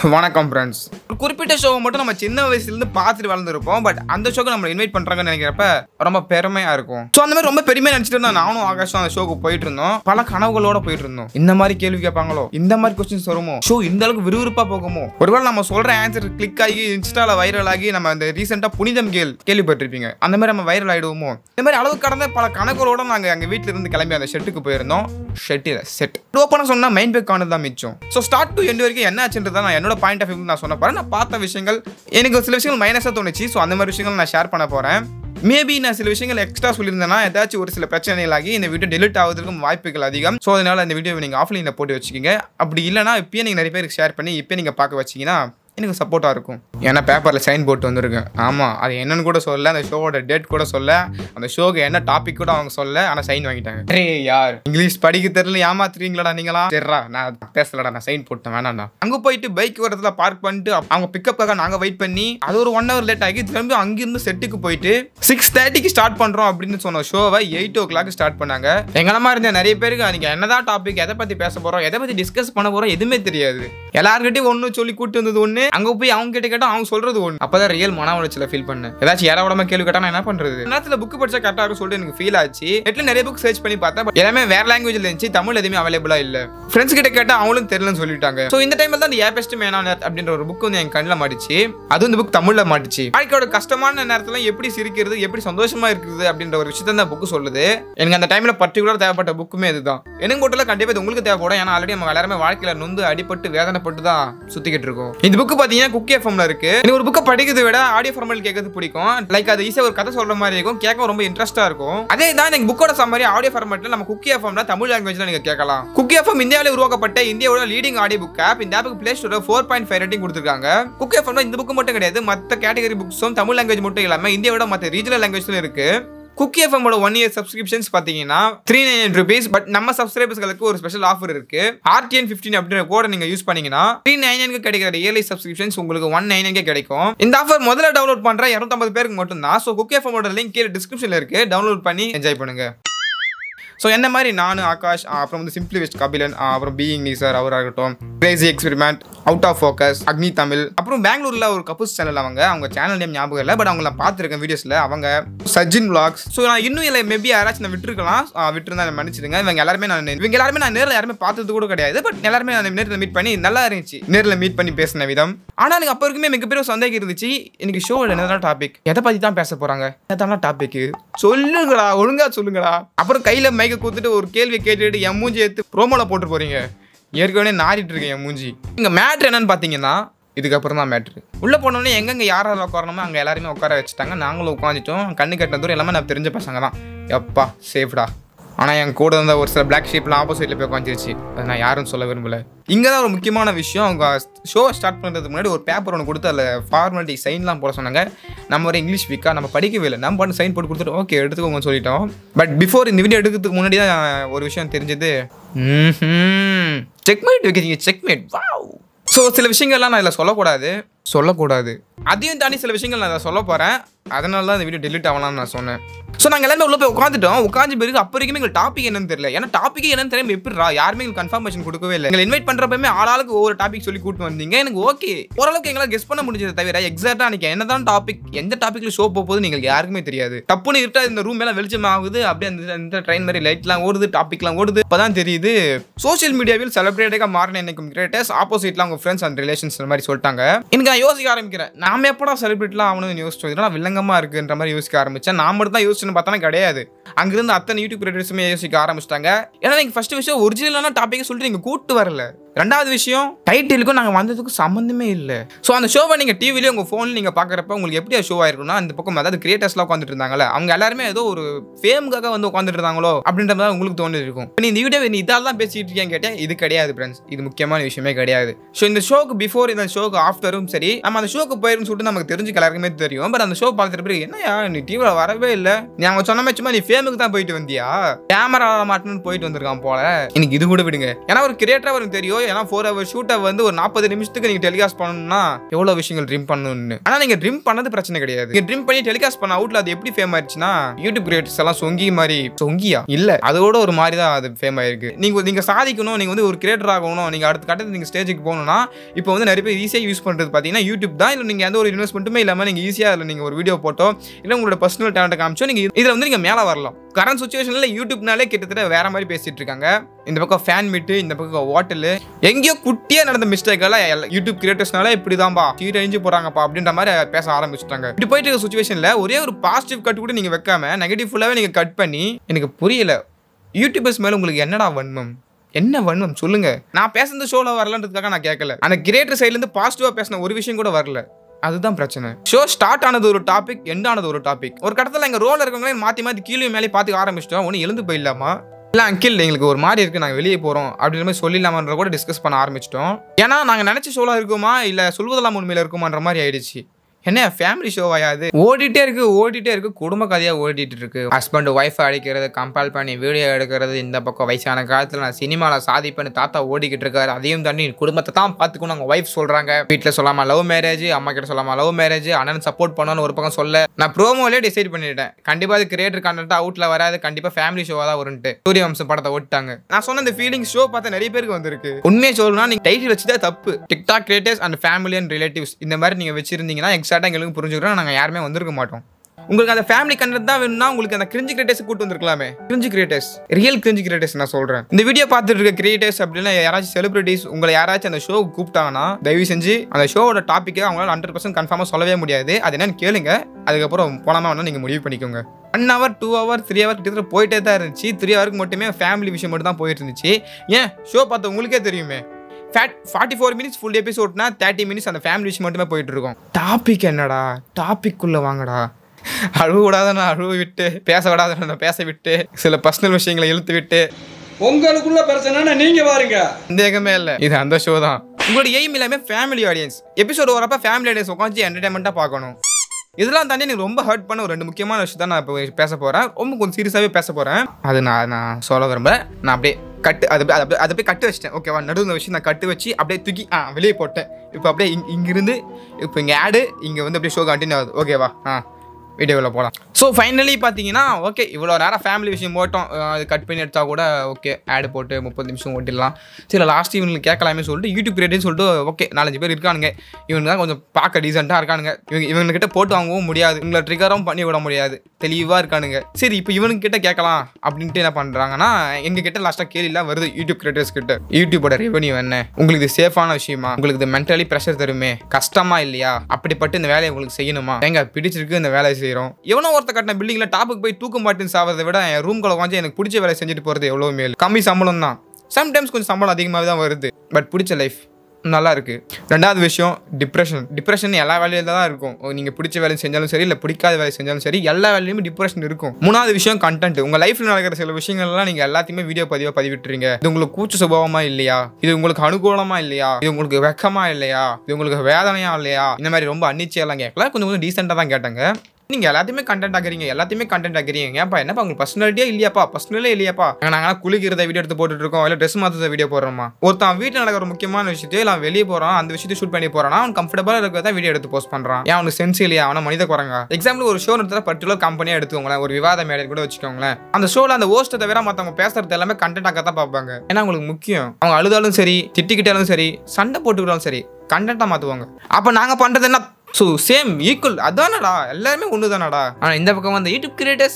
வணக்கம் ஃப்ரெண்ட்ஸ் ஒரு குறிப்பிட்ட ஷோவை மட்டும் நம்ம சின்ன வயசுலேருந்து பார்த்துட்டு வளர்ந்துருப்போம் பட் அந்த ஷோக்கு நம்ம இன்வைட் பண்ணுறாங்கன்னு நினைக்கிறப்ப ரொம்ப பெருமையாக இருக்கும் ஸோ அந்த மாதிரி ரொம்ப பெருமையாக நினச்சிட்டு இருந்தா நானும் ஆகாஷும் அந்த ஷோக்கு போயிட்டு இருந்தோம் பல கனவுகளோட போயிட்டு இருந்தோம் இந்த மாதிரி கேள்வி கேட்பாங்களோ இந்த மாதிரி கொஸ்டின்ஸ் வருமோ ஷோ இந்த அளவுக்கு விறுவிறுப்பாக போகுமோ ஒருவேளை நம்ம சொல்கிற ஆன்சர் கிளிக் ஆகி இன்ஸ்டால வைரல் ஆகி நம்ம அந்த ரீசெண்டாக புனிதம் கேள் கேள்விப்பட்டிருப்பீங்க அந்த மாதிரி நம்ம வைரல் ஆகிடுவோமோ இந்த மாதிரி அளவு கடந்த பல கணக்குகளோட நாங்கள் எங்கள் வீட்டில் இருந்து கிளம்பி அந்த ஷெட்டுக்கு போயிருந்தோம் ஷெட்டில் செட் ஓப்பனாக சொன்னால் மைண்ட் பேக் ஆனது தான் மிச்சம் ஸோ ஸ்டார்ட் டு எண்ட் வரைக்கும் என்ன ஆச்சுன்றதை நான் என்னோட பாயிண்ட் ஆஃப் வியூ நான் சொன்ன போகிறேன் நான் பார்த்த விஷயங்கள் எனக்கு சில விஷயங்கள் மைனஸாக தோணுச்சு ஸோ அந்த மாதிரி விஷயங்கள் நான் ஷேர் பண்ண போகிறேன் மேபி நான் சில விஷயங்கள் எக்ஸ்ட்ரா சொல்லியிருந்தேன்னா ஏதாச்சும் ஒரு சில பிரச்சனைகளாகி இந்த வீடியோ டெலிட் ஆகுறதுக்கும் வாய்ப்புகள் அதிகம் ஸோ அதனால இந்த வீடியோ நீங்கள் ஆஃப்லைனில் போட்டு வச்சுக்கிங்க அப்படி இல்லைனா இப்பயே நீங்கள் நிறைய பேருக்கு ஷேர் பண்ணி இப்போ நீங்கள் பார்க்க வச்சிங்கன்னா எனக்கு சப்போர்ட்டாக இருக்கும் ஏன்னா பேப்பரில் சைன் போட்டு வந்திருக்கேன் ஆமாம் அது என்னன்னு கூட சொல்ல அந்த ஷோவோட டேட் கூட சொல்ல அந்த ஷோக்கு என்ன டாபிக் கூட அவங்க சொல்ல ஆனால் சைன் வாங்கிட்டாங்க அரே யார் இங்கிலீஷ் படிக்க தெரியல ஏமாத்துறீங்களாடா நீங்களா சரிடா நான் பேசலடா நான் சைன் போட்டேன் வேணாம்டா அங்கே போயிட்டு பைக் வரத்துல பார்க் பண்ணிட்டு அவங்க பிக்கப்புக்காக நாங்கள் வெயிட் பண்ணி அது ஒரு ஒன் ஹவர் லேட் ஆகி திரும்பி அங்கிருந்து செட்டுக்கு போயிட்டு சிக்ஸ் தேர்ட்டிக்கு ஸ்டார்ட் பண்ணுறோம் அப்படின்னு சொன்ன ஷோவை எயிட் ஓ கிளாக் ஸ்டார்ட் பண்ணாங்க எங்களமா இருந்த நிறைய பேருக்கு நீங்கள் என்னதான் டாபிக் எதை பற்றி பேச போகிறோம் எதை பற்றி டிஸ்கஸ் பண்ண போகிறோம் எதுவுமே தெரியாது எல்லார்கிட்டயும் ஒன்று சொல்லி கூட்டு வந்தது ஒன்று அங்கே போய் அவங்க கிட்ட கேட்டால் அவங்க சொல்றது ஒன்று அப்பதான் ரியல் மன உளைச்சல ஃபீல் பண்ணேன் ஏதாச்சும் யாரா விடாம கேள்வி கேட்டா நான் என்ன பண்றது நேரத்தில் புக் படிச்சா கரெக்டாக இருக்கும் சொல்லிட்டு எனக்கு ஃபீல் ஆச்சு நெட்ல நிறைய புக் சர்ச் பண்ணி பார்த்தேன் but எல்லாமே வேற லாங்குவேஜ்ல இருந்துச்சு தமிழ் எதுவுமே அவைலபிளா இல்ல ஃப்ரெண்ட்ஸ் கிட்ட கேட்டா அவங்களும் தெரியலன்னு சொல்லிட்டாங்க ஸோ இந்த டைம்ல தான் அந்த ஏபெஸ்ட் மேனான அப்படின்ற ஒரு புக் வந்து என் கண்ணில் மாட்டுச்சு அதுவும் இந்த புக் தமிழ்ல மாட்டுச்சு வாழ்க்கையோட கஷ்டமான நேரத்துல எப்படி சிரிக்கிறது எப்படி சந்தோஷமா இருக்குது அப்படின்ற ஒரு விஷயத்த அந்த புக் சொல்லுது எனக்கு அந்த டைம்ல பர்டிகுலர் தேவைப்பட்ட புக்குமே இதுதான் எனக்கு மட்டும் கண்டிப்பா இது உங்களுக்கு தேவைப்படும் ஏன்னா ஆல்ரெடி நம்ம எல்லாருமே வாழ்க்கையில நொந்து அடிபட்டு வேதனைப்பட்டு தான் சுத்திக்கிட்டு இருக்கோம் இந்த புக் பாத்தீங்கன்னா குக்கி எஃப்எம்ல இருக்கு எனக்கு ஒரு புக்கை படிக்கிறதை விட ஆடியோ ஃபார்மல் கேட்கறது பிடிக்கும் லைக் அது ஈஸியாக ஒரு கதை சொல்ற மாதிரி இருக்கும் கேட்க ரொம்ப இன்ட்ரெஸ்டா இருக்கும் அதே தான் எனக்கு புக்கோட சம்மரி ஆடியோ ஃபார்மேட்ல நம்ம குக்கி எஃப்எம்ல தமிழ் லாங்குவேஜ்ல நீங்க கேட்கலாம் குக்கி எஃப்எம் இந்தியாவில் உருவாக்கப்பட்ட இந்தியாவோட லீடிங் ஆடியோ புக் ஆப் இந்த ஆப்புக்கு play store four point five rating கொடுத்துருக்காங்க குக்கி எஃப்எம்ல இந்த புக் மட்டும் கிடையாது மற்ற கேட்டகரி புக்ஸும் தமிழ் லாங்குவேஜ் மட்டும் இல்லாம இந்தியாவோட மற்ற ரீஜனல் லாங்குவேஜ்ல இருக்கு குக்கி எஃப்எம்மோட ஒன் இயர் சப்ஸ்கிரிப்ஷன்ஸ் பார்த்தீங்கன்னா த்ரீ நைன் ருபீஸ் பட் நம்ம சப்ஸ்கிரைபர்ஸ்களுக்கு ஒரு ஸ்பெஷல் ஆஃபர் இருக்கு ஆர்டிஎன் ஃபிஃப்டின் அப்படின்ற கோடை நீங்க யூஸ் பண்ணீங்கன்னா த்ரீ நைனுக்கு கிடைக்கிற இயர்லி சப்ஸ்கிரிப்ஷன்ஸ் உங்களுக்கு ஒன் நைனுக்கே கிடைக்கும் இந்த ஆஃபர் முதல்ல டவுன்லோட் பண்ற இரநூத்தம்பது பேருக்கு மட்டும் தான் ஸோ குக்கி எஃப்எம்மோட லிங்க் கீழே டிஸ்கிரிப்ஷன்ல இருக்கு டவுன்லோட் பண்ணி என்ஜாய் பண்ணுங்க ஸோ என்ன மாதிரி நான் ஆகாஷ் ஆ, அப்புறம் வந்து சிம்பிளி வெஸ்ட் கபிலன் ஆ, அப்புறம் பீயிங் நீசர் அவராக இருக்கட்டும் crazy experiment out of focus Agni Tamil அப்புறம் பெங்களூரில் ஒரு கப்புஸ் சேனல் அவங்க அவங்க சேனல் நேம் ஞாபகம் இல்லை பட் அவங்கள பார்த்துருக்கேன் வீடியோஸில் அவங்க சஜின் vlogs ஸோ நான் இன்னும் இல்லை மேபி யாராச்சும் நான் விட்டுருக்கலாம் ஆ, விட்டுருந்தா நான் மன்னிச்சிடுங்க இவங்க எல்லாருமே நான் இவங்க எல்லாருமே நான் நேரில் யாருமே பார்த்தது கூட கிடையாது பட் எல்லாருமே நான் நேரில் மீட் பண்ணி நல்லா இருந்துச்சு நேரில் மீட் பண்ணி பேசின விதம் ஆனால் எனக்கு அப்போ இருக்குமே மிகப்பெரிய ஒரு சந்தேகம் இருந்துச்சு இன்னைக்கு ஷோவில் என்னதான் டாபிக் எதை பற்றி தான் பேச போகிறாங்க என்னதான் டாபிக் சொல்லுங்கடா ஒழுங்கா சொல்லுங்கடா அப்புறம் கையில் மைக்க கூத்துட்டு ஒரு கேள்வி கேட்டுட்டு என் மூஞ்சி எடுத்து ப்ரோமோல போட்டு போறீங்க ஏற்கனவே நாடிட்டு இருக்கேன் என் மூஞ்சி இங்க மேட்ரு என்னன்னு பார்த்தீங்கன்னா இதுக்கப்புறம் தான் மேட்ரு உள்ளே போனோடனே எங்கெங்க யார் யார் உட்காரணுமோ அங்கே எல்லாருமே உட்கார வச்சுட்டாங்க நாங்களும் உட்காந்துட்டோம் கண்ணு கட்டின தூரம் எல்லாமே நான் தெரிஞ்ச பசங்க தான் எப்பா சேஃப்டா ஆனால் என் கூட இருந்த ஒரு சில பிளாக் ஷீப்லாம் ஆப்போசிட்டில் போய் உட்காந்துருச்சு அதை நான் யாரும் சொல்ல விரும்பல இங்கே தான் ஒரு முக்கியமான விஷயம் அவங்க ஷோ ஸ்டார்ட் பண்ணுறதுக்கு முன்னாடி ஒரு பேப்பர் ஒன்று கொடுத்து அதில் ஃபார்மாலிட்டி சைன்லாம் போட சொன்னாங்க நம்ம ஒரு இங்கிலீஷ் வீக்காக நம்ம படிக்கவே இல்லை நம்ம பாட்டு சைன் போட்டு கொடுத்துட்டு ஓகே எடுத்துக்கோங்கன்னு சொல்லிட்டோம் பட் பிஃபோர் இந்த வீடியோ எடுக்கிறதுக்கு முன்னாடி தான் ஒரு விஷயம் தெரிஞ்சது செக்மேட் வைக்கிறீங்க செக்மேட் வாவ் ஸோ சில விஷயங்கள்லாம் நான் இதில் சொல்லக்கூடாது சொல்லக்கூடாது அதையும் தாண்டி சில விஷயங்கள் நான் இதை சொல்ல போகிறேன் அதனால தான் இந்த வீடியோ டெலிட் ஆகலாம்னு நான் சொன்னேன் ஸோ நாங்கள் எல்லாமே உள்ள போய் உட்காந்துட்டோம் உட்காந்து பிறகு அப்போ வரைக்குமே எங்களுக்கு டாபிக் என்னன்னு தெரியல ஏன்னா டாபிக் என்னன்னு தெரியாம எப்படிரா யாருமே எங்களுக்கு கன்ஃபர்மேஷன் கொடுக்கவே இல்லை எங்களை இன்வைட் பண்ணுறப்பமே ஆளாளுக்கு ஒவ்வொரு டாபிக் சொல்லி கூட்டு வந்தீங்க எனக்கு ஓகே ஓரளவுக்கு எங்களால் கெஸ் பண்ண முடிஞ்சது தவிர எக்ஸாக்டாக அன்றைக்கி என்னதான் டாபிக் எந்த டாப்பிக்கில் ஷோ போகுது நீங்கள் யாருக்குமே தெரியாது டப்புன்னு இருட்டா இந்த ரூம் எல்லாம் வெளிச்சம் ஆகுது அப்படியே அந்த இந்த ட்ரெயின் மாதிரி லைட்லாம் ஓடுது டாபிக்லாம் ஓடுது இப்போதான் தெரியுது சோஷியல் மீடியாவில் செலிபிரேட்டாக மாறின எனக்கு கிரியேட்டர்ஸ் ஆப்போசிட்லாம் அவங்க ஃப்ரெண்ட்ஸ் அண்ட் ரிலேஷன்ஸ் இந்த மாதிரி சொல்லிட்டாங்க எனக்கு நான் யோசிக்க ஆரம்பிக்கிறேன் நாம எப்படா செலிபிரேட்லாம் அவனு யோசிச்சோம் இதெல்லாம் வில்லங்கமாக இருக்குன்ற மாதிரி யோசிக்க ஆரம்பிச்சேன் நான் மட்டும் தான் யோசிச்சுன்னு பார்த்தா கிடையாது அங்கிருந்து அத்தனை யூடியூப் கிரியேட்டர்ஸுமே யோசிக்க ஆரம்பிச்சிட்டாங்க ஏன்னா நீங்கள் ஃபர்ஸ்ட் விஷயம் ஒரிஜினலான டாப்பிக்கை சொல்லிட்டு நீங்கள் கூட்டு வரல ரெண்டாவது விஷயம் டைட்டிலுக்கும் நாங்கள் வந்ததுக்கும் சம்மந்தமே இல்லை ஸோ அந்த ஷோவை நீங்கள் டிவிலேயே உங்கள் ஃபோனில் நீங்கள் பார்க்குறப்ப உங்களுக்கு எப்படி ஷோ ஆயிருக்கும்னா அந்த பக்கம் அதாவது கிரியேட்டர்ஸ்லாம் உட்காந்துட்டு இருந்தாங்களே அவங்க எல்லாருமே ஏதோ ஒரு ஃபேமுக்காக வந்து உட்காந்துட்டு இருந்தாங்களோ அப்படின்ற மாதிரி உங்களுக்கு தோணி இருக்கும் நீ இந்த வீடியோ நீ இதால் தான் பேசிட்டு இருக்கேன்னு கேட்டேன் இது கிடையாது ஃப்ரெண்ட்ஸ் இது முக்கியமான விஷயமே கிடையாது ஸோ இந்த ஷோக்கு பிஃபோர் இந்த ஷோக்கு ஆஃப்டரும் சரி நம்ம அந்த ஷோக்கு போயிருன்னு சொல்லிட்டு நமக்கு தெரிஞ்சு எல்லாருக்குமே தெரியும் பட் அந்த ஷோ பார்த்துட்டு பிறகு என்னையா நீ டிவியில் வரவே இல்லை நீ அவங்க சொன்ன மாதிரி சும்மா நீ ஃபேமுக்கு தான் போயிட்டு வந்தியா கேமரா மாட்டணும்னு போயிட்டு வந்திருக்கான் போல எனக்கு இது கூட விடுங்க ஏன்னா ஒரு கிரியேட்டரா அவருக்கு தெரியும் ஏன்னா ஃபோர் ஹவர் ஷூட்டை வந்து ஒரு நாற்பது நிமிஷத்துக்கு நீங்க டெலிகாஸ்ட் பண்ணணும்னா எவ்வளவு விஷயங்கள் ட்ரிம் பண்ணணும்னு ஆனா நீங்க ட்ரிம் பண்ணது பிரச்சனை கிடையாது நீங்க ட்ரிம் பண்ணி டெலிகாஸ்ட் பண்ண அவுட்ல அது எப்படி ஃபேம் ஆயிடுச்சுன்னா யூடியூப் கிரியேட்டர்ஸ் எல்லாம் சொங்கி மாதிரி சொங்கியா இல்ல அதோட ஒரு மாதிரி தான் அது ஃபேம் ஆயிருக்கு நீங்க நீங்க சாதிக்கணும் நீங்க வந்து ஒரு கிரியேட்டர் ஆகணும் நீங்க அடுத்த கட்டத்துக்கு நீங்க ஸ்டேஜுக்கு போகணும்னா இப்போ வந்து நிறைய பேர் ஈஸியாக யூஸ் பண்றது பாத்தீங்கன்னா யூடியூப் தான் இல்லை நீங்க எந்த ஒரு இன்வெஸ்ட்மெண்ட்டுமே இல்லாம நீங்க ஈஸியா அதில் நீங்க ஒரு வீடியோ போட்டோ இல்லை உங்களோட பர்சனல் டேலண்ட் காமிச்சோ நீங்க இதுல வந்து நீங்க மேல வரலாம் கரண்ட் சுச்சுவேஷன்ல யூடியூப்னாலே கிட்டத்தட்ட வேற மாதிரி பேசிட்டு இருக்காங்க இந்த பக்கம் ஃபேன் மீட்டு இந்த பக்கம் ஹோட்டல் எங்கேயோ குட்டியா நடந்த மிஸ்டேக் எல்லாம் எல்லா- யூடியூப் கிரியேட்டர்ஸ்னால இப்படிதான்பா சீரழிஞ்சு போறாங்கப்பா அப்படின்ற மாதிரி பேச ஆரம்பிச்சிட்டாங்க இப்படி போயிட்டு இருக்க சுச்சுவேஷன்ல ஒரே ஒரு பாசிட்டிவ் கட் கூட நீங்க வைக்காம நெகட்டிவ் ஃபுல்லாவே நீங்க கட் பண்ணி எனக்கு புரியல யூடியூபர்ஸ் மேல உங்களுக்கு என்னடா வன்மம் என்ன வன்மம் சொல்லுங்க நான் பேசுனது ஷோல வரலன்றதுக்காக நான் கேட்கல அந்த கிரியேட்டர் சைட்ல இருந்து பாசிட்டிவா பேசின ஒரு விஷயம் கூட வரல அதுதான் பிரச்சனை ஷோ ஸ்டார்ட் ஆனது ஒரு டாபிக் எண்ட் ஆனது ஒரு டாபிக் ஒரு கடத்துல எங்க ரோல இருக்கவங்களே மாத்தி மாத்தி கீழே மேலே பார்த்துக்க ஆரம்பிச்சிட்டோம் ஒன்றும் எழுந்து போயிடலாமா இல்லை அங்கிள் எங்களுக்கு ஒரு மாதிரி இருக்கு நாங்கள் வெளியே போகிறோம் அப்படின்ற மாதிரி சொல்லிடலாமான்ற கூட டிஸ்கஸ் பண்ண ஆரம்பிச்சிட்டோம் ஏன்னா நாங்கள் நினச்ச ஷோலாக இருக்குமா இல்லை சொல்வதெல்லாம் உண்மையில் இருக்குமான்ற மாதிரி ஆயிடுச்சு என்ன ஃபேமிலி ஷோவாயா அது ஓடிட்டே இருக்கு ஓடிட்டே இருக்கு குடும்ப கதையா ஓடிட்டு இருக்கு ஹஸ்பண்ட் ஒய்ஃப் அடிக்கிறது கம்பேர் பண்ணி வீடியோ எடுக்கிறது இந்த பக்கம் வயசான காலத்துல நான் சினிமாவில் சாதிப்பேன்னு தாத்தா ஓடிக்கிட்டு இருக்காரு அதையும் தாண்டி குடும்பத்தை தான் பார்த்துக்கணும் அவங்க ஒய்ஃப் சொல்றாங்க வீட்டில் சொல்லாம லவ் மேரேஜ் அம்மா கிட்ட சொல்லாம லவ் மேரேஜ் அண்ணன் சப்போர்ட் பண்ணணும்னு ஒரு பக்கம் சொல்ல நான் ப்ரோமோலே டிசைட் பண்ணிட்டேன் கண்டிப்பா அது கிரியேட்டர் கண்டென்ட் அவுட்ல வராது கண்டிப்பா ஃபேமிலி ஷோவா தான் வரும்ட்டு சூரியவம்சம் படத்தை ஓட்டாங்க நான் சொன்ன இந்த ஃபீலிங் ஷோ பார்த்த நிறைய பேருக்கு வந்திருக்கு உண்மையை சொல்லணும்னா நீங்க டைட்டில் வச்சுதான் தப்பு TikTok creators and family and relatives இந்த மாதிரி நீங்க வச்சிருந்தீங்கன்னா எக்ஸாக்டா எங்களுக்கு புரிஞ்சுக்கிறோம் நாங்க யாருமே வந்திருக்க மாட்டோம் உங்களுக்கு அந்த ஃபேமிலி கண்டென்ட் தான் வேணும்னா உங்களுக்கு அந்த கிரிஞ்சு கிரியேட்டர்ஸ் கூட்டு வந்திருக்கலாமே cringe creators real cringe creators நான் சொல்றேன் இந்த வீடியோ பார்த்துட்டு இருக்க கிரியேட்டர்ஸ் அப்படின்னா யாராச்சும் செலிபிரிட்டிஸ் உங்களை யாராச்சும் அந்த ஷோ கூப்பிட்டாங்கன்னா தயவு செஞ்சு அந்த ஷோவோட டாப்பிக்கை அவங்களால ஹண்ட்ரட் பர்சன்ட் கன்ஃபார்மாக சொல்லவே முடியாது அது என்னன்னு கேளுங்க அதுக்கப்புறம் போனாமல் வேணா நீங்கள் முடிவு பண்ணிக்கோங்க one hour two hour three hour கிட்டத்தட்ட போயிட்டே தான் இருந்துச்சு த்ரீ ஹவருக்கு மட்டுமே ஃபேமிலி விஷயம் மட்டும் தான் போயிட்டு இருந்துச்சு ஏன் ஷோ பார்த்த உங்களுக்கே தெரியுமே ஃபேட் ஃபார்ட்டி ஃபோர் மினிட்ஸ் ஃபுல் எபிசோட்னா தேர்ட்டி மினிட்ஸ் அந்த ஃபேமிலி விஷயம் மட்டுமே போயிட்டு இருக்கும் டாபிக் என்னடா டாபிக் உள்ள வாங்கடா அழுவ விடாத அழுவ விட்டு பேச விடாத பேச விட்டு சில பர்சனல் விஷயங்களை இழுத்து விட்டு உங்களுக்குள்ள பிரச்சனைனா நீங்க பாருங்க சந்தேகமே இல்லை இது அந்த ஷோ தான் உங்களோட எய்ம் எல்லாமே ஃபேமிலி ஆடியன்ஸ் எபிசோடு வரப்ப ஃபேமிலி ஆடியன்ஸ் உட்காந்து என்டர்டைன்மெண்ட்டாக பார்க்கணும் இதெல்லாம் தாண்டி எனக்கு ரொம்ப ஹர்ட் பண்ண ஒரு ரெண்டு முக்கியமான விஷயத்த நான் இப்போ பேச போகிறேன் ரொம்ப கொஞ்சம் சீரியஸாகவே பேச போகிறேன் அது நான் நான் சொல்ல விரும்பல நான் அப்படியே கட்டு அது அப்படியே- அது அப்படியே- அதை போய் கட்டு வச்சிட்டேன் ஓகேவா நடுவில் விஷயம் நான் கட்டு வச்சு அப்படியே தூக்கி ஆ வெளியே போட்டேன் இப்போ அப்படியே இங் இங்கிருந்து இப்போ இங்கே ஆடு இங்கே வந்து அப்படியே ஷோ கண்டினியூ ஆகுது ஓகேவா ஆ வீடியோவில் போகலாம் ஸோ ஃபைனலி பார்த்தீங்கன்னா ஓகே இவ்வளோ நேரம் ஃபேமிலி விஷயம் போட்டோம் அஹ் அது கட் பண்ணி எடுத்தால் கூட ஓகே ஆடு போட்டு முப்பது நிமிஷம் ஓட்டிடலாம் சரி லாஸ்ட் இவங்களுக்கு கேட்கலாமே சொல்லிட்டு யூடியூப் கிரியேட்டர்னு சொல்லிட்டு ஓகே நாலஞ்சு பேர் இருக்கானுங்க இவங்க தான் கொஞ்சம் பார்க்க டீசெண்டாக இருக்கானுங்க இவங்க இவங்ககிட்ட போட்டு வாங்கவும் முடியாது இவங்களை ட்ரிகரும் பண்ணி விட முடியாது தெளிவாக இருக்கானுங்க சரி இப்போ இவனுங்க கிட்ட கேட்கலாம் அப்படின்ட்டு என்ன பண்ணுறாங்கன்னா எங்கள் கிட்ட லாஸ்ட்டாக கேள்விலாம் வருது யூடியூப் கிரியேட்டர்ஸ் கிட்ட யூடியூபோட ரெவன்யூ என்ன உங்களுக்கு இது சேஃபான விஷயமா உங்களுக்கு இது மென்டலி ப்ரெஷர் தருமே கஷ்டமா இல்லையா அப்படிப்பட்டு இந்த வேலையை உங்களுக்கு செய்யணுமா எங்க பிடிச்சிருக்கு இந்த வேலையை செய்கிறோம் எவனோ ஒருத்த கட்டின பில்டிங்ல டாப்புக்கு போய் தூக்க மாட்டேன்னு சாவதை விட என் ரூம் குள்ள வாங்கி எனக்கு பிடிச்ச வேலையை செஞ்சுட்டு போகிறது எவ்வளோ மேல் கம்மி சம்பளம் தான் சம்டைம்ஸ் கொஞ்சம் சம்பளம் அதிகமாக தான் வருது பட் பிடிச்ச லைஃப் நல்லா இருக்கு ரெண்டாவது விஷயம் டிப்ரெஷன் டிப்ரெஷன் எல்லா வேலையில தான் இருக்கும் நீங்க பிடிச்ச வேலை செஞ்சாலும் சரி இல்லை பிடிக்காத வேலை செஞ்சாலும் சரி எல்லா வேலையுமே டிப்ரெஷன் இருக்கும் மூணாவது விஷயம் கண்டென்ட் உங்க லைஃப்ல நடக்கிற சில விஷயங்கள்லாம் நீங்க எல்லாத்தையுமே வீடியோ பதிவாக பதிவிட்டுறீங்க இது உங்களுக்கு கூச்ச சுபாவமா இல்லையா இது உங்களுக்கு அனுகூலமா இல்லையா இது உங்களுக்கு வெக்கமா இல்லையா இது உங்களுக்கு வேதனையா இல்லையா இந்த மாதிரி ரொம்ப அன்னிச்சையெல்லாம் கேட்கல கொஞ்சம் கொஞ்சம் டீசெண்டாக தான் கேட்டாங்க நீங்க எல்லாத்தையுமே கண்டென்ட் ஆகுறீங்க எல்லாத்தையுமே கண்டென்ட் ஆகுறீங்க ஏன்ப்பா என்னப்பா உங்களுக்கு பர்சனாலிட்டியே இல்லையாப்பா பர்சனலே இல்லையாப்பா நாங்கள் குளிக்கிறத வீடியோ எடுத்து போட்டுட்டு இருக்கோம் இல்லை ட்ரெஸ் மாற்றுறத வீடியோ போடுறோமா ஒருத்தன் வீட்டில் நடக்கிற முக்கியமான விஷயத்தையும் இல்லை வெளியே போகிறான் அந்த விஷயத்தை ஷூட் பண்ணி போறானா அவன் கம்ஃபர்டபுளாக இருக்கிறத வீடியோ எடுத்து போஸ்ட் பண்ணுறான் ஏன் அவனுக்கு சென்ஸ் இல்லையா அவனை மனித குறைங்க எக்ஸாம்பிள் ஒரு ஷோ நடத்துகிற பர்டிகுலர் கம்பெனியாக எடுத்துக்கோங்களேன் ஒரு விவாத மேடை கூட வச்சுக்கோங்களேன் அந்த ஷோவில் அந்த ஹோஸ்ட்டை தவிர மற்றவங்க பேசுறது எல்லாமே கண்டென்ட் ஆக்க தான் பார்ப்பாங்க ஏன்னா அவங்களுக்கு முக்கியம் அவங்க அழுதாலும் சரி திட்டிக்கிட்டாலும் சரி சண்டை போட்டுக்கிட்டாலும் சரி கண்டென்ட்டாக மாற்றுவாங்க அப்போ நாங்கள் பண்ணுறது என்ன ஸோ சேம் ஈக்குவல் அதானடா எல்லாருமே ஒன்று தானடா ஆனால் இந்த பக்கம் வந்து யூடியூப் கிரியேட்டர்ஸ்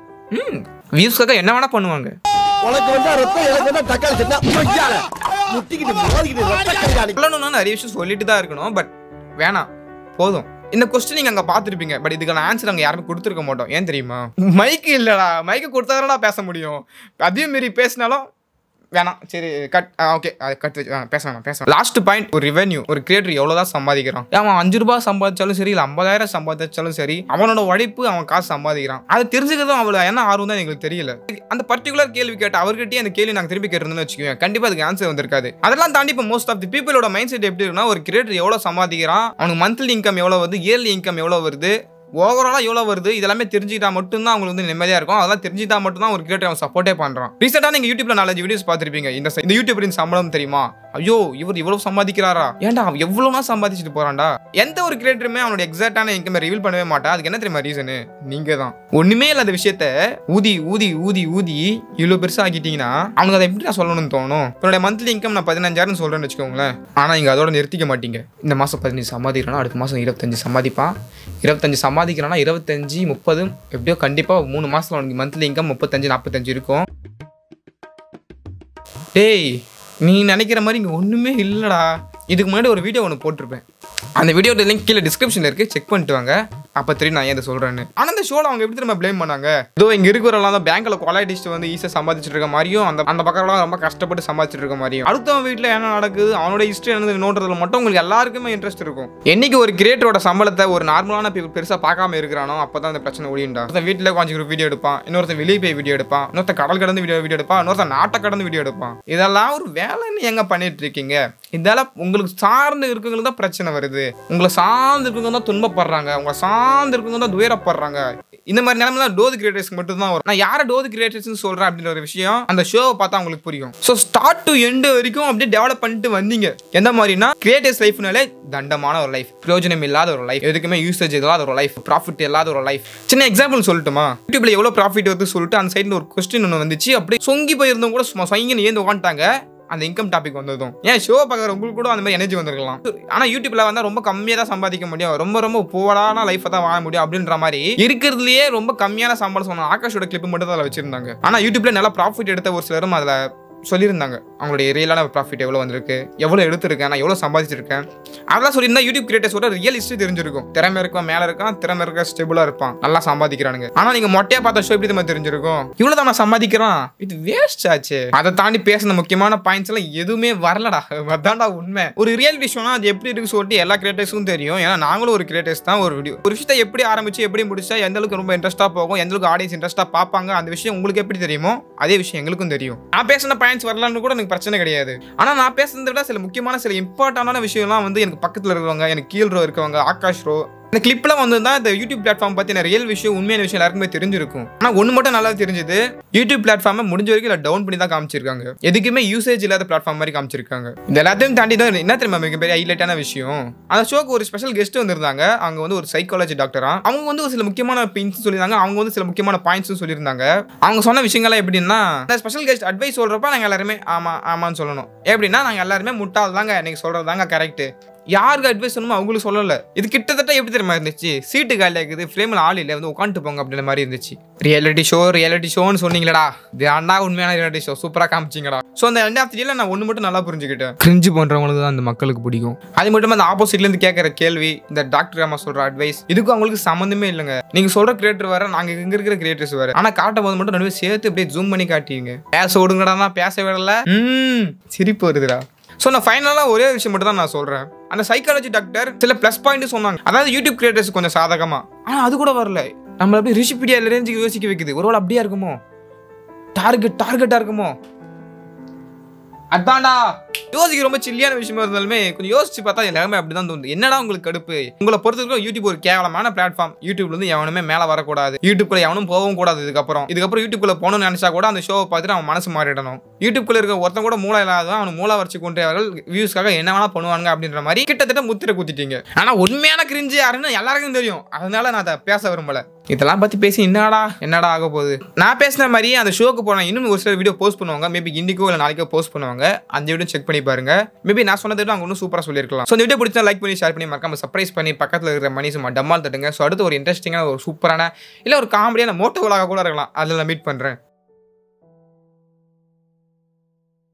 ம் வியூஸ்க்காக என்ன வேணா பண்ணுவாங்க உனக்கு வந்தா ரத்தம் எனக்கு வந்தா தக்காளி சட்னா மொய்யால முட்டிக்கிட்டு மோதிக்கிட்டு ரத்த கண்காணி சொல்லணும்னா நிறைய விஷயம் சொல்லிட்டு தான் இருக்கணும் பட் வேணாம் போதும் இந்த கொஸ்டின் நீங்க அங்க பார்த்துருப்பீங்க பட் இதுக்கான ஆன்சர் அங்க யாருமே கொடுத்துருக்க மாட்டோம் ஏன் தெரியுமா மைக்கு இல்லடா மைக்கு கொடுத்தாதானடா பேச முடியும் அதையும் மீறி பேசினாலும் வேணாம் சரி கட் ஓகே அது கட் வச்சு பேச வேணாம் பேச லாஸ்ட் பாயிண்ட் ஒரு ரெவென்யூ ஒரு கிரியேட்டர் எவ்வளோ தான் சம்பாதிக்கிறான் அவன் அஞ்சு ரூபாய் சம்பாதிச்சாலும் சரி இல்லை ஐம்பதாயிரம் சம்பாதிச்சாலும் சரி அவனோட உழைப்பு அவன் காசு சம்பாதிக்கிறான் அது தெரிஞ்சுக்கிறதும் அவ்வளோ என்ன ஆர்வம் தான் எங்களுக்கு தெரியல அந்த பர்டிகுலர் கேள்வி கேட்ட அவர்கிட்டயே அந்த கேள்வி நாங்கள் திருப்பி கேட்டிருந்தோம்னு வச்சுக்கோங்க கண்டிப்பாக அதுக்கு ஆன்சர் வந்திருக்காது அதெல்லாம் தாண்டி இப்போ மோஸ்ட் ஆஃப் தி பீப்பிளோட மைண்ட் செட் எப்படி இருக்குன்னா ஒரு கிரியேட்டர் எவ்வளோ சம்பாதிக்கிறான் அவனுக்கு மந்த்லி இன்கம் எவ்வளோ வருது இயர்லி இன்கம் எவ்வளோ வருது ஓவராலாக எவ்வளோ வருது இதெல்லாமே தெரிஞ்சுக்கிட்டா மட்டும்தான் அவங்களுக்கு வந்து நிம்மதியாக இருக்கும் அதெல்லாம் தெரிஞ்சுட்டா மட்டும்தான் ஒரு கிரியேட்டர் அவன் சப்போர்ட்டே பண்ணுறான் ரீசெண்டாக நீங்கள் யூடியூப்ல நாலஞ்சு வீடியோஸ் பார்த்துருப்பீங்க இந்த இந்த யூடியூபரின் சம்பளம் தெரியுமா ஐயோ இவர் இவ்வளவு சம்பாதிக்கிறாரா ஏன்டா அவன் எவ்வளவுனா சம்பாதிச்சுட்டு போறான்டா எந்த ஒரு கிரியேட்டருமே அவனோட எக்ஸாக்டான இன்கம் ரிவீல் பண்ணவே மாட்டா அதுக்கு என்ன தெரியுமா ரீசனு நீங்க தான் ஒண்ணுமே இல்லாத விஷயத்த ஊதி ஊதி ஊதி ஊதி இவ்வளவு பெருசா ஆக்கிட்டீங்கன்னா அவனுக்கு அதை எப்படி நான் சொல்லணும்னு தோணும் என்னோட மந்த்லி இன்கம் நான் பதினஞ்சாயிரம் சொல்றேன்னு வச்சுக்கோங்களேன் ஆனா இங்க அதோட நிறுத்திக்க மாட்டீங்க இந்த மாசம் பதினஞ்சு சம்பாதிக்கிறானா அடுத்த மாசம் இருபத்தஞ்சு சம்பாதிப்பான் இருபத்தஞ்சு சம்பாதிக்கிறானா இருபத்தஞ்சு முப்பது எப்படியோ கண்டிப்பா மூணு மாசத்துல அவனுக்கு மந்த்லி இன்கம் முப்பத்தஞ்சு நாற்பத்தஞ்சு இருக்கும் டேய் நீ நினைக்கிற மாதிரி இங்கே ஒன்றுமே இல்லைடா இதுக்கு முன்னாடி ஒரு வீடியோ ஒன்று போட்டிருப்பேன் அந்த வீடியோட லிங்க் கீழே டிஸ்கிரிப்ஷனில் இருக்குது செக் பண்ணிட்டு வாங்க அப்போ தெரியும் நான் ஏன் இதை சொல்கிறேன்னு ஆனால் இந்த ஷோவில் அவங்க எப்படி திரும்ப ப்ளேம் பண்ணாங்க இதோ இங்கே இருக்கிறவங்களாம் தான் பேங்க்கில் கொலாய்டிஸ்ட் வந்து ஈஸியாக சம்பாதிச்சிட்டு இருக்க மாதிரியும் அந்த அந்த பக்கம்லாம் ரொம்ப கஷ்டப்பட்டு சம்பாதிச்சிட்டு இருக்க மாதிரியும் அடுத்தவன் வீட்டில் என்ன நடக்குது அவனோட ஹிஸ்ட்ரி என்னது நோட்டுறதுல மட்டும் உங்களுக்கு எல்லாருக்குமே இன்ட்ரெஸ்ட் இருக்கும் என்னைக்கு ஒரு கிரியேட்டரோட சம்பளத்தை ஒரு நார்மலான people பெருசாக பார்க்காம இருக்கிறானோ அப்போ தான் அந்த பிரச்சனை ஒழியுண்டா ஒருத்தன் வீட்டில் கொஞ்சம் வீடியோ எடுப்பான் இன்னொருத்தன் வெளியே போய் வீடியோ எடுப்பான் இன்னொருத்தன் கடல் கடந்து வீடியோ வீடியோ எடுப்பான் இன்னொருத்தன் நாட்டை கடந்து வீடியோ எடுப்பான் இதெல்லாம் ஒரு வேலைன்னு எங்க பண்ணிட்டு இருக்கீங்க இதெல்லாம் உங்களுக்கு சார்ந்து இருக்கவங்களுக்கு தான் பிரச்சனை வருது உங்களை சார்ந்து இருக்கவங்க தான் துன்பப்படுறாங்க உங்களை சார்ந்து இருக்கவங்க தான் துயரப்படுறாங்க இந்த மாதிரி நிலைமை தான் டோது கிரியேட்டர்ஸ்க்கு மட்டும் தான் வரும் நான் யாரை டோது கிரியேட்டர்ஸ்னு சொல்றேன் அப்படின்ற ஒரு விஷயம் அந்த ஷோவை பார்த்தா உங்களுக்கு புரியும் ஸோ ஸ்டார்ட் டு எண்டு வரைக்கும் அப்படியே டெவலப் பண்ணிட்டு வந்தீங்க எந்த மாதிரினா கிரியேட்டர்ஸ் லைஃப்னாலே தண்டமான ஒரு லைஃப் பிரயோஜனம் இல்லாத ஒரு லைஃப் எதுக்குமே யூசேஜ் இல்லாத ஒரு லைஃப் ப்ராஃபிட் இல்லாத ஒரு லைஃப் சின்ன எக்ஸாம்பிள் சொல்லட்டுமா யூடியூப்ல எவ்வளவு ப்ராஃபிட் வருது சொல்லிட்டு அந்த சைடுல ஒரு கொஸ்டின் ஒன்று வந்துச்சு அப்படியே சொங்கி போயிருந்தவங்க கூட சும்மா சொங்கின்னு ஏந்து உட்காந்துட்டாங்க அந்த இன்கம் டாபிக் வந்ததும் ஏன் ஷோ பார்க்குற உங்களுக்கு கூட அந்த மாதிரி எனர்ஜி வந்திருக்கலாம் ஆனால் யூடியூப்ல வந்தால் ரொம்ப கம்மியாக தான் சம்பாதிக்க முடியும் ரொம்ப ரொம்ப போடான லைஃப்பை தான் வாழ முடியும் அப்படின்ற மாதிரி இருக்கிறதுலயே ரொம்ப கம்மியான சம்பளம் சொன்ன ஆகாஷோட கிளிப் மட்டும் தான் அதில் வச்சிருந்தாங்க ஆனால் யூடியூப்ல நல்லா ப்ராஃபிட் எடுத்த ஒரு சிலரும் அதில் சொல்லியிருந்தாங்க அவங்களுடைய ரியலான ப்ராஃபிட் எவ்வளோ வந்திருக்கு எவ்வளோ எடுத்திருக்கேன் நான் எவ்வளோ சம்பாதிச்சிருக்கேன் அதெல்லாம் சொல்லியிருந்தா யூடியூப் கிரியேட்டர்ஸோட ரியல் ஹிஸ்ட்ரி தெரிஞ்சிருக்கும் திறமை இருக்கும் மேலே இருக்கான் திறமை இருக்க ஸ்டெபிளாக இருப்பான் நல்லா சம்பாதிக்கிறானுங்க ஆனால் நீங்கள் மொட்டையா பார்த்த ஷோ எப்படி நம்ம தெரிஞ்சிருக்கும் இவ்வளோ தான் நான் சம்பாதிக்கிறான் இது வேஸ்ட் ஆச்சு அதை தாண்டி பேசின முக்கியமான பாயிண்ட்ஸ் எல்லாம் எதுவுமே வரலடா அதான்டா உண்மை ஒரு ரியல் விஷயம்னா அது எப்படி இருக்கு சொல்லிட்டு எல்லா கிரியேட்டர்ஸும் தெரியும் ஏன்னா நாங்களும் ஒரு கிரியேட்டர்ஸ் தான் ஒரு வீடியோ ஒரு விஷயத்தை எப்படி ஆரம்பிச்சு எப்படி முடிச்சா எந்த அளவுக்கு ரொம்ப இன்ட்ரெஸ்ட்டாக போகும் எந்த அளவுக்கு ஆடியன்ஸ் இன்ட்ரெஸ்ட்டாக பார்ப்பாங்க அந்த விஷயம் உங்களுக்கு எப்படி தெரியுமோ அதே விஷயம் எங்களுக்கும் தெரியும் நான் பேசின பாயிண்ட்ஸ் வரலான்னு கூட எனக்கு பிரச்சனை கிடையாது ஆனால் நான் பேசுனதை விட சில முக்கியமான சில இம்பார்ட்டண்டான விஷயம்லாம் வந்து எனக்கு பக்கத்தில் இருக்கிறவங்க எனக்கு கீழ் ரோ இருக்கவங்க ஆகாஷ் ரோ இந்த கிளிப்லாம் வந்து தான் இந்த யூடியூப் பிளாட்ஃபார்ம் பற்றின ரியல் விஷயம் உண்மையான விஷயம் எல்லாருக்குமே தெரிஞ்சிருக்கும் ஆனால் ஒன்று மட்டும் நல்லா தெரிஞ்சது யூடியூப் பிளாட்ஃபார்மை முடிஞ்ச வரைக்கும் இல்லை டவுன் பண்ணி தான் காமிச்சிருக்காங்க எதுக்குமே யூசேஜ் இல்லாத பிளாட்ஃபார்ம் மாதிரி காமிச்சிருக்காங்க இது எல்லாத்தையும் தாண்டி தான் என்ன தெரியுமா மிகப்பெரிய ஹைலைட்டான விஷயம் அந்த ஷோக்கு ஒரு ஸ்பெஷல் கெஸ்ட் வந்திருந்தாங்க அவங்க வந்து ஒரு சைக்காலஜி டாக்டரா அவங்க வந்து ஒரு சில முக்கியமான பின்ஸ் சொல்லியிருந்தாங்க அவங்க வந்து சில முக்கியமான பாயிண்ட்ஸும் சொல்லியிருந்தாங்க அவங்க சொன்ன விஷயங்கள்லாம் எப்படின்னா இந்த ஸ்பெஷல் கெஸ்ட் அட்வைஸ் சொல்றப்ப நாங்கள் எல்லாருமே ஆமா ஆமான்னு சொல்லணும் எப்படின்னா நாங்கள் எல்லாருமே முட்டாள் தாங்க நீங்க சொல்றது தாங்க கரெக்ட் யாருக்கு அட்வைஸ் பண்ணணுமோ அவங்களுக்கு சொல்லல இது கிட்டத்தட்ட எப்படி தெரியுமா இருந்துச்சு சீட்டு காலியாக இருக்குது ஃப்ரேமில் ஆள் இல்லை வந்து உட்காந்துட்டு போங்க அப்படின்ற மாதிரி இருந்துச்சு ரியாலிட்டி ஷோ ரியாலிட்டி ஷோன்னு சொன்னீங்களடா இது அண்ணா உண்மையான ரியாலிட்டி ஷோ சூப்பராக காமிச்சிங்கடா ஸோ அந்த ரெண்டு ஆஃப் நான் ஒன்று மட்டும் நல்லா புரிஞ்சுக்கிட்டேன் கிரிஞ்சு பண்ணுறவங்களுக்கு தான் அந்த மக்களுக்கு பிடிக்கும் அது மட்டும் அந்த ஆப்போசிட்லேருந்து கேட்குற கேள்வி இந்த டாக்டர் அம்மா சொல்கிற அட்வைஸ் இதுக்கும் அவங்களுக்கு சம்மந்தமே இல்லைங்க நீங்கள் சொல்கிற கிரியேட்டர் வேற நாங்கள் இங்கே இருக்கிற கிரியேட்டர்ஸ் வேற ஆனால் காட்டும் போது மட்டும் நடுவே சேர்த்து அப்படியே ஜூம் பண்ணி காட்டிங்க பேச விடுங்கடா பேச விடல ம் சிரிப்பு வருதுடா ஸோ நான் ஃபைனலாக ஒரே விஷயம் மட்டும் தான் நான் சொல்கிறேன் அந்த சைக்காலஜி டாக்டர் சில ப்ளஸ் பாயிண்ட் சொன்னாங்க அதாவது யூடியூப் கிரியேட்டர்ஸ் கொஞ்சம் சாதகமா ஆனால் அது கூட வரல நம்மள அப்படியே ரிஷிபீடியா ரேஞ்சுக்கு யோசிக்க வைக்குது ஒருவேளை அப்படியா இருக்குமோ டார்கெட் டார்கெட்டாக இருக்குமோ அதான்டா யோசிக்க ரொம்ப சில்லியான விஷயமா இருந்தாலுமே கொஞ்சம் யோசிச்சு பார்த்தா எல்லாருமே அப்படிதான் தோணுது என்னடா உங்களுக்கு கடுப்பு உங்களை பொறுத்தவரைக்கும் யூடியூப் ஒரு கேவலமான பிளாட்ஃபார்ம் யூடியூப்ல இருந்து எவனுமே மேல வரக்கூடாது யூடியூப்ல எவனும் போகவும் கூடாது இதுக்கப்புறம் இதுக்கப்புறம் யூடியூப்ல போகணும்னு நினைச்சா கூட அந்த ஷோவை பார்த்துட்டு அவன் மனசு மாறிடணும் யூடியூப்ல இருக்க ஒருத்தன் கூட மூளை இல்லாதவன் அவன் மூளை வச்சு கொண்டவர்கள் வியூஸ்க்காக என்ன வேணா பண்ணுவாங்க அப்படின்ற மாதிரி கிட்டத்தட்ட முத்திரை குத்திட்டீங்க ஆனா உண்மையான கிரிஞ்சு யாருன்னு எல்லாருக்கும் தெரியும் அதனால நான் அதை பேச விரும்பல இதெல்லாம் பத்தி பேசி என்னடா என்னடா ஆக போகுது நான் பேசின மாதிரியே அந்த ஷோக்கு போனேன் இன்னும் ஒரு சில வீடியோ போஸ்ட் பண்ணுவாங்க மேபி இன்னைக்கோ இல்லை நாளைக்கோ போஸ்ட் பண்ணுவாங்க அந்த வீடியோ செக் பண்ணி பாருங்க மேபி நான் சொன்னதை விட அவங்க இன்னும் சூப்பராக சொல்லியிருக்கலாம் ஸோ இந்த வீடியோ பிடிச்சா லைக் பண்ணி ஷேர் பண்ணி மறக்காம சர்ப்ரைஸ் பண்ணி பக்கத்தில் இருக்கிற மணி சும்மா டம்மால் தட்டுங்க ஸோ அடுத்து ஒரு இன்ட்ரெஸ்டிங்கான ஒரு சூப்பரான இல்லை ஒரு காமெடியான மோட்டோ விலாக கூட இருக்கலாம் அதில் மீட் பண்ணுறேன்